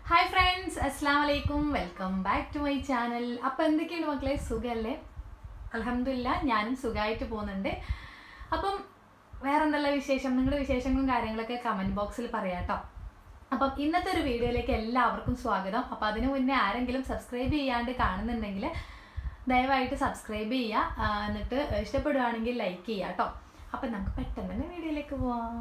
hi friends അസ്സാം വലൈക്കും welcome back to my channel അപ്പോൾ എന്തൊക്കെയുണ്ട് മക്കളെ സുഖമല്ലേ അലഹമില്ല ഞാനും സുഖമായിട്ട് പോകുന്നുണ്ട് അപ്പം വേറെ എന്തെല്ലാം വിശേഷം നിങ്ങളുടെ വിശേഷങ്ങളും കാര്യങ്ങളൊക്കെ കമൻറ്റ് ബോക്സിൽ പറയാം കേട്ടോ അപ്പം ഇന്നത്തെ ഒരു വീഡിയോയിലേക്ക് എല്ലാവർക്കും സ്വാഗതം അപ്പോൾ അതിനു മുന്നേ ആരെങ്കിലും സബ്സ്ക്രൈബ് ചെയ്യാണ്ട് കാണുന്നുണ്ടെങ്കിൽ ദയവായിട്ട് സബ്സ്ക്രൈബ് ചെയ്യുക ആ, എന്നിട്ട് ഇഷ്ടപ്പെടുകയാണെങ്കിൽ ലൈക്ക് ചെയ്യുക കേട്ടോ അപ്പം നമുക്ക് പെട്ടെന്ന് തന്നെ വീഡിയോയിലേക്ക് പോവാം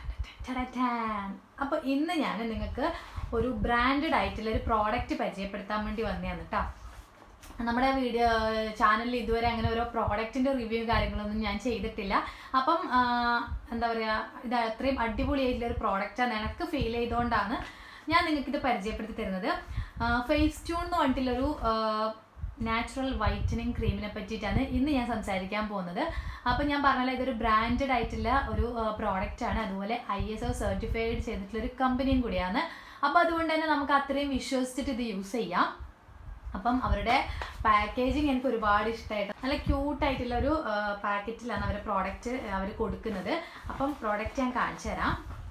അപ്പോൾ ഇന്ന് ഞാൻ നിങ്ങൾക്ക് ഒരു ബ്രാൻഡഡ് ആയിട്ടുള്ള ഒരു പ്രോഡക്റ്റ് പരിചയപ്പെടുത്താൻ വേണ്ടി വന്നതാണ് കേട്ടോ നമ്മുടെ വീഡിയോ ചാനലിൽ ഇതുവരെ അങ്ങനെ ഓരോ പ്രോഡക്റ്റിന്റെ റിവ്യൂ കാര്യങ്ങളൊന്നും ഞാൻ ചെയ്തിട്ടില്ല അപ്പം ആ, എന്താ പറയുക ഇത് അത്രയും അടിപൊളിയായിട്ടുള്ള ഒരു പ്രോഡക്റ്റാണ് എനിക്ക് ഫീൽ ചെയ്തുകൊണ്ടാണ് ഞാൻ നിങ്ങൾക്ക് ഇത് പരിചയപ്പെടുത്തി തരുന്നത് ഫേസ് ട്യൂൺ എന്ന് പറഞ്ഞിട്ടുള്ളൊരു നാച്ചുറൽ വൈറ്റനിങ് ക്രീമിനെ പറ്റിയിട്ടാണ് ഇന്ന് ഞാൻ സംസാരിക്കാൻ പോകുന്നത് അപ്പം ഞാൻ പറഞ്ഞാൽ ഇതൊരു ബ്രാൻഡഡ് ആയിട്ടുള്ള ഒരു പ്രോഡക്റ്റ് ആണ് അതുപോലെ ഐ എസ് ഒ സർട്ടിഫൈഡ് ചെയ്തിട്ടുള്ള ഒരു കമ്പനിയും കൂടിയാണ് അപ്പോൾ അതുകൊണ്ട് തന്നെ നമുക്ക് അത്രയും വിശ്വസിച്ചിട്ട് ഇത് യൂസ് ചെയ്യാം അപ്പം അവരുടെ പാക്കേജിങ് എനിക്ക് ഒരുപാട് ഇഷ്ടമായിട്ട് നല്ല ക്യൂട്ടായിട്ടുള്ള ഒരു പാക്കറ്റിലാണ് അവരുടെ പ്രോഡക്റ്റ് അവർ കൊടുക്കുന്നത് അപ്പം പ്രോഡക്റ്റ് ഞാൻ കാണിച്ചു തരാം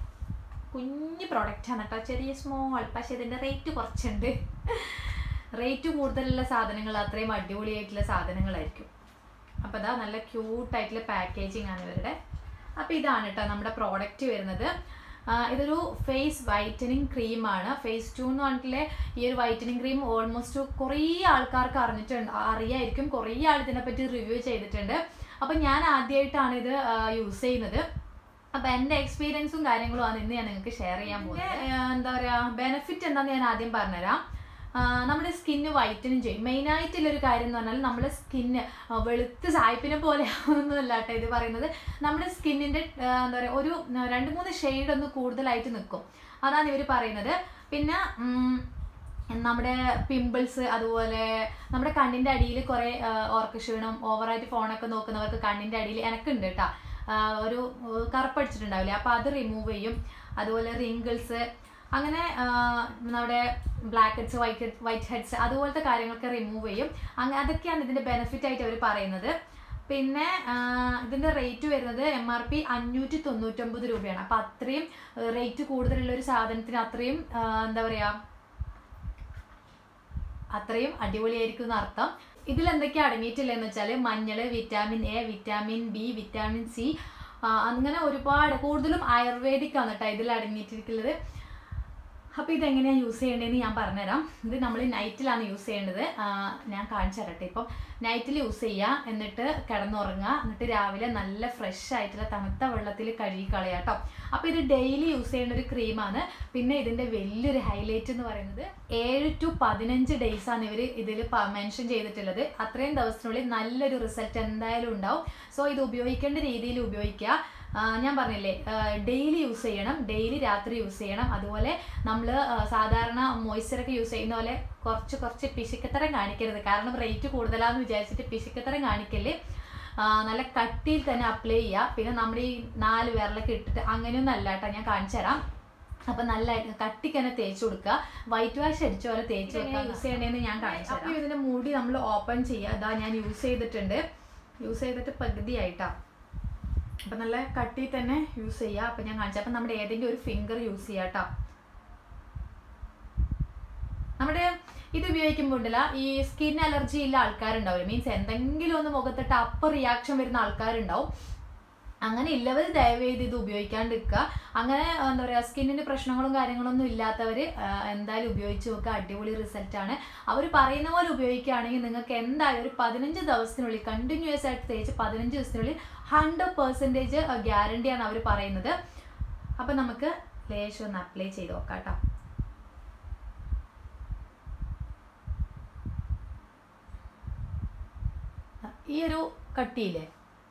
കുഞ്ഞ് പ്രോഡക്റ്റാണ് കേട്ടോ ചെറിയ സ്മോൾ പക്ഷേ ഇതിൻ്റെ റേറ്റ് കുറച്ചുണ്ട് റേറ്റ് കൂടുതലുള്ള സാധനങ്ങൾ അത്രയും അടിപൊളിയായിട്ടുള്ള സാധനങ്ങളായിരിക്കും അപ്പോൾ ഇതാ നല്ല ക്യൂട്ടായിട്ടുള്ള പാക്കേജിങ് ആണ് ഇവരുടെ അപ്പോൾ ഇതാണ് കേട്ടോ നമ്മുടെ പ്രോഡക്റ്റ് വരുന്നത് ആ, ഇതൊരു ഫേസ് വൈറ്റനിങ് ക്രീമാണ് ഫേസ് ടു എന്ന് പറഞ്ഞിട്ടുള്ള ഈ ഒരു വൈറ്റനിങ് ക്രീം ഓൾമോസ്റ്റ് കുറേ ആൾക്കാർക്ക് അറിഞ്ഞിട്ടുണ്ട് അറിയായിരിക്കും കുറേ ആൾ ഇതിനെപ്പറ്റി റിവ്യൂ ചെയ്തിട്ടുണ്ട് അപ്പം ഞാൻ ആദ്യമായിട്ടാണ് ഇത് യൂസ് ചെയ്യുന്നത് അപ്പം എൻ്റെ എക്സ്പീരിയൻസും കാര്യങ്ങളും ആണ് ഇന്ന് ഞാൻ നിങ്ങൾക്ക് ഷെയർ ചെയ്യാൻ പോകുന്നത് ആ, എന്താ പറയുക ബെനിഫിറ്റ് എന്താണെന്ന് ഞാൻ ആദ്യം പറഞ്ഞുതരാം ആ, നമ്മുടെ സ്കിന്ന് വൈറ്റനും ചെയ്യും മെയിനായിട്ടുള്ളൊരു കാര്യം എന്ന് പറഞ്ഞാൽ നമ്മുടെ സ്കിന്ന് വെളുത്ത് സായിപ്പിനെ പോലെ ഒന്നുമല്ല കേട്ടോ ഇത് പറയുന്നത് നമ്മുടെ സ്കിന്നിൻ്റെ എന്താ പറയുക ഒരു ആ, രണ്ട് മൂന്ന് ഷെയ്ഡ് ഒന്ന് കൂടുതലായിട്ട് നിൽക്കും അതാണ് ഇവർ പറയുന്നത് പിന്നെ ഉം, നമ്മുടെ പിമ്പിൾസ് അതുപോലെ നമ്മുടെ കണ്ണിൻ്റെ അടിയിൽ കുറേ ഓർക്ക് ക്ഷീണം ഓവറായിട്ട് ഫോണൊക്കെ നോക്കുന്നവർക്ക് കണ്ണിൻ്റെ അടിയിൽ എനക്കുണ്ട് കേട്ടോ ഒരു ആ, കറുപ്പടിച്ചിട്ടുണ്ടാവില്ലേ അപ്പോൾ അത് റിമൂവ് ചെയ്യും അതുപോലെ റിങ്കിൾസ് അങ്ങനെ ആ, നമ്മുടെ black heads white white heads അതുപോലത്തെ കാര്യങ്ങളൊക്കെ റിമൂവ് ചെയ്യും അങ്ങനെ അതൊക്കെയാണ് ഇതിൻ്റെ ബെനിഫിറ്റ് ആയിട്ട് അവർ പറയുന്നത് പിന്നെ ആ, ഇതിന്റെ റേറ്റ് വരുന്നത് എം ആർ പി അഞ്ഞൂറ്റി തൊണ്ണൂറ്റൊമ്പത് രൂപയാണ് അപ്പം അത്രയും റേറ്റ് കൂടുതലുള്ള ഒരു സാധനത്തിന് അത്രയും ആ, എന്താ പറയുക അത്രയും അടിപൊളിയായിരിക്കും എന്ന് അർത്ഥം ഇതിൽ എന്തൊക്കെയാണ് അടങ്ങിയിട്ടില്ലെന്ന് വെച്ചാൽ മഞ്ഞൾ vitamin A vitamin B vitamin C അങ്ങനെ ഒരുപാട് കൂടുതലും ആയുർവേദിക് ആണ് കേട്ടോ ഇതിൽ അടങ്ങിയിട്ടിരിക്കുന്നത് അപ്പോൾ ഇതെങ്ങനെയാണ് യൂസ് ചെയ്യേണ്ടതെന്ന് ഞാൻ പറഞ്ഞുതരാം ഇത് നമ്മൾ നൈറ്റിലാണ് യൂസ് ചെയ്യേണ്ടത് ആ, ഞാൻ കാണിച്ചു തരട്ടെ ഇപ്പം നൈറ്റിൽ യൂസ് ചെയ്യുക എന്നിട്ട് കിടന്നുറങ്ങുക എന്നിട്ട് രാവിലെ നല്ല ഫ്രഷ് ആയിട്ടുള്ള തണുത്ത വെള്ളത്തിൽ കഴുകി കളയുക കേട്ടോ അപ്പോൾ ഇത് ഡെയിലി യൂസ് ചെയ്യേണ്ട ഒരു ക്രീമാണ് പിന്നെ ഇതിൻ്റെ വലിയൊരു ഹൈലൈറ്റ് എന്ന് പറയുന്നത് ഏഴ് ടു പതിനഞ്ച് ഡേയ്സ് ആണ് ഇവർ ഇതിൽ മെൻഷൻ ചെയ്തിട്ടുള്ളത് അത്രയും ദിവസത്തിനുള്ളിൽ നല്ലൊരു റിസൾട്ട് എന്തായാലും ഉണ്ടാവും സോ ഇത് ഉപയോഗിക്കേണ്ട രീതിയിൽ ഉപയോഗിക്കുക ആ, ഞാൻ പറഞ്ഞില്ലേ ഡെയിലി യൂസ് ചെയ്യണം ഡെയിലി രാത്രി യൂസ് ചെയ്യണം അതുപോലെ നമ്മൾ സാധാരണ മോയ്സ്ചറൊക്കെ യൂസ് ചെയ്യുന്ന പോലെ കുറച്ച് കുറച്ച് പിശുക്കത്തരം കാണിക്കരുത് കാരണം റേറ്റ് കൂടുതലാന്ന് വിചാരിച്ചിട്ട് പിശുക്കത്തരം കാണിക്കല് ആ, നല്ല കട്ടിയിൽ തന്നെ അപ്ലൈ ചെയ്യുക പിന്നെ നമ്മുടെ ഈ നാല് വിരലൊക്കെ ഇട്ടിട്ട് അങ്ങനെയൊന്നും അല്ല കേട്ടോ ഞാൻ കാണിച്ചു തരാം അപ്പൊ നല്ല കട്ടിക്ക് തന്നെ തേച്ച് കൊടുക്കുക വൈറ്റ് വാഷ് അടിച്ച പോലെ തേച്ച് വെക്കുക യൂസ് ചെയ്യണേന്ന് ഞാൻ കാണിച്ചു അപ്പോൾ ഇതിന്റെ മൂടി നമ്മൾ ഓപ്പൺ ചെയ്യുക അതാ ഞാൻ യൂസ് ചെയ്തിട്ടുണ്ട് യൂസ് ചെയ്തിട്ട് പകുതിയായിട്ടാ അപ്പം നല്ല കട്ടി തന്നെ യൂസ് ചെയ്യുക അപ്പം ഞാൻ കാണിച്ചു അപ്പം നമ്മുടെ ഏതെങ്കിലും ഒരു ഫിംഗർ യൂസ് ചെയ്യുക കേട്ടോ നമ്മുടെ ഇത് ഉപയോഗിക്കുമ്പോൾ ഉണ്ടല്ല ഈ സ്കിൻ അലർജി ഉള്ള ആൾക്കാരുണ്ടാവില്ല മീൻസ് എന്തെങ്കിലും ഒന്ന് മുഖത്തിട്ട് അപ്പർ റിയാക്ഷൻ വരുന്ന ആൾക്കാരുണ്ടാവും അങ്ങനെ ഇല്ലവർ ദയവേത് ഇത് ഉപയോഗിക്കാണ്ടിരിക്കുക അങ്ങനെ എന്താ പറയുക സ്കിന്നിന് പ്രശ്നങ്ങളും കാര്യങ്ങളൊന്നും ഇല്ലാത്തവർ എന്തായാലും ഉപയോഗിച്ച് നോക്കുക അടിപൊളി റിസൾട്ട് ആണ് അവർ പറയുന്ന പോലെ ഉപയോഗിക്കുകയാണെങ്കിൽ നിങ്ങൾക്ക് എന്തായാലും ഒരു പതിനഞ്ച് ദിവസത്തിനുള്ളിൽ കണ്ടിന്യൂസ് ആയിട്ട് തേച്ച് പതിനഞ്ച് ദിവസത്തിനുള്ളിൽ ഹൺഡ്രഡ് പെർസെൻറ്റേജ് ഗ്യാരണ്ടിയാണ് അവർ പറയുന്നത് അപ്പം നമുക്ക് ലേശം ഒന്ന് അപ്ലൈ ചെയ്ത് നോക്കാം കേട്ടോ ഈ ഒരു കട്ടിയില്ലേ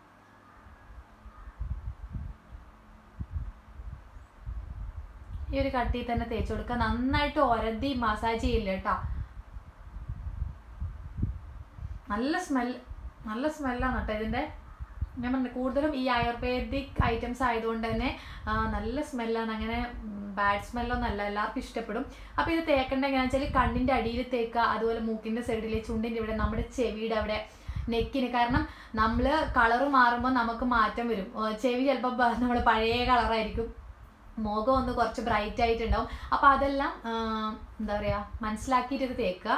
ഈ ഒരു കട്ടിയിൽ തന്നെ തേച്ച് കൊടുക്കുക നന്നായിട്ട് ഒരതി മസാജ് ചെയ്യില്ല കേട്ടോ നല്ല സ്മെൽ നല്ല സ്മെല്ലാണ് കേട്ടോ ഇതിൻ്റെ ഞാൻ പറഞ്ഞു കൂടുതലും ഈ ആയുർവേദിക് ഐറ്റംസ് ആയതുകൊണ്ട് തന്നെ ആ, നല്ല സ്മെല്ലാണ് അങ്ങനെ ബാഡ് സ്മെല്ലൊന്നും അല്ല എല്ലാവർക്കും ഇഷ്ടപ്പെടും അപ്പോൾ ഇത് തേക്കേണ്ട എങ്ങനെയാണെന്ന് വെച്ചാൽ കണ്ണിൻ്റെ അടിയിൽ തേക്കുക അതുപോലെ മൂക്കിൻ്റെ സൈഡിൽ ചുണ്ടിൻ്റെ ഇവിടെ നമ്മുടെ ചെവിയുടെ അവിടെ നെക്കിന് കാരണം നമ്മൾ കളറ് മാറുമ്പോൾ നമുക്ക് മാറ്റം വരും ആ, ചെവി ചിലപ്പോൾ നമ്മൾ പഴയ കളറായിരിക്കും മുഖം ഒന്ന് കുറച്ച് ബ്രൈറ്റ് ആയിട്ടുണ്ടാവും അപ്പോൾ അതെല്ലാം ആ, എന്താ പറയുക മനസ്സിലാക്കിയിട്ട് ഇത് തേക്കുക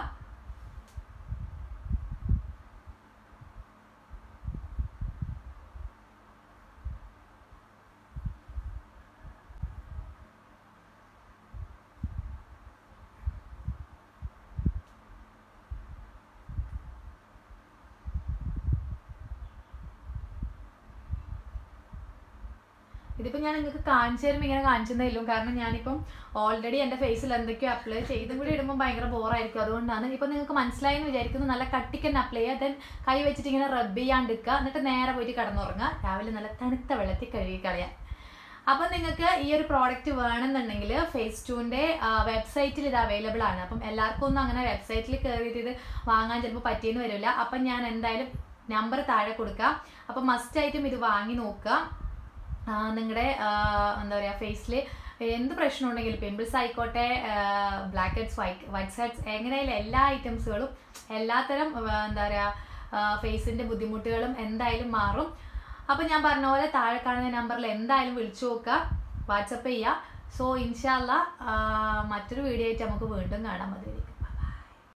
ഇതിപ്പോൾ ഞാൻ നിങ്ങൾക്ക് കാണിച്ചു തരുമ്പോൾ ഇങ്ങനെ കാണിച്ചു തന്നില്ല കാരണം ഞാനിപ്പം ഓൾറെഡി എൻ്റെ ഫേസിൽ എന്തൊക്കെയോ അപ്ലൈ ചെയ്തും കൂടി ഇടുമ്പോൾ ഭയങ്കര ബോറായിരിക്കും അതുകൊണ്ടാണ് ഇപ്പം നിങ്ങൾക്ക് മനസ്സിലായി എന്ന് വിചാരിക്കുന്നു നല്ല കട്ടിക്ക് തന്നെ അപ്ലൈ ചെയ്യുക ദെൻ കൈ വെച്ചിട്ട് ഇങ്ങനെ റബ്ബ് ചെയ്യാണ്ടിരിക്കുക എന്നിട്ട് നേരെ പോയിട്ട് കിടന്നുറങ്ങുക രാവിലെ നല്ല തണുത്ത വെള്ളത്തിൽ കഴുകി കളയാം അപ്പം നിങ്ങൾക്ക് ഈ ഒരു പ്രോഡക്റ്റ് വേണമെന്നുണ്ടെങ്കിൽ ഫേസ് ടൂൻ്റെ വെബ്സൈറ്റിൽ ഇത് അവൈലബിൾ ആണ് അപ്പം എല്ലാവർക്കും ഒന്നും അങ്ങനെ വെബ്സൈറ്റിൽ കയറിയിട്ട് ഇത് വാങ്ങാൻ ചിലപ്പോൾ പറ്റിയെന്ന് വരില്ല അപ്പം ഞാൻ എന്തായാലും നമ്പർ താഴെ കൊടുക്കാം അപ്പം മസ്റ്റായിട്ടും ഇത് വാങ്ങി നോക്കുക നിങ്ങളുടെ എന്താ പറയുക ഫേസിൽ എന്ത് പ്രശ്നം ഉണ്ടെങ്കിലും പിമ്പിൾസ് ആയിക്കോട്ടെ black heads white white heads എങ്ങനെയായാലും എല്ലാ ഐറ്റംസുകളും എല്ലാത്തരം ആ, എന്താ പറയുക ഫേസിൻ്റെ ബുദ്ധിമുട്ടുകളും എന്തായാലും മാറും അപ്പം ഞാൻ പറഞ്ഞ പോലെ താഴെ കാണുന്ന നമ്പറിൽ എന്തായാലും വിളിച്ചു നോക്കുക വാട്സപ്പ് ചെയ്യുക സോ ഇൻഷാല്ല മറ്റൊരു വീഡിയോ ആയിട്ട് നമുക്ക് വീണ്ടും കാണാൻ മതിയായിരിക്കും